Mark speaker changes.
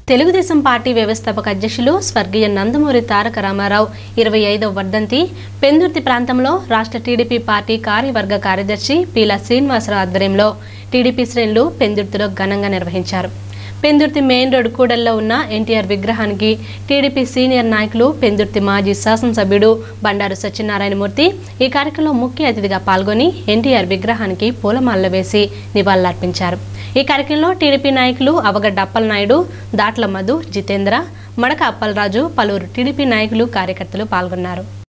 Speaker 1: Telugu Desam party వ్యవస్థాపక అధ్యక్షులు స్వర్గీయ నందమూరి తారక రామారావు ఇరవై ఐదవ వర్ధంతి పెందుర్తి ప్రాంతంలో రాష్ట్ర టీడీపీ పార్టీ కార్యవర్గ కార్యదర్శి పీల శ్రీనివాసరావు ఆధ్వర్యంలో టీడీపీ శ్రేణులు పెందుర్తిలో ఘనంగా నిర్వహించారు పెందుర్తి మెయిన్ రోడ్ కూడల్లో ఉన్న ఎన్టీఆర్ విగ్రహానికి టీడీపీ సీనియర్ నాయకులు పెందుర్తి మాజీ శాసనసభ్యుడు బండారు సత్యనారాయణమూర్తి ఈ కార్యక్రమంలో ముఖ్య అతిథిగా పాల్గొని ఎన్టీఆర్ విగ్రహానికి పూలమాలలు వేసి నివాళులర్పించారు ఈ కార్యక్రమంలో టీడీపీ నాయకులు అవగడ్డ అప్పలనాయుడు దాట్ల మధు జితేంద్ర మడక అప్పలరాజు పలువురు టీడీపీ నాయకులు కార్యకర్తలు పాల్గొన్నారు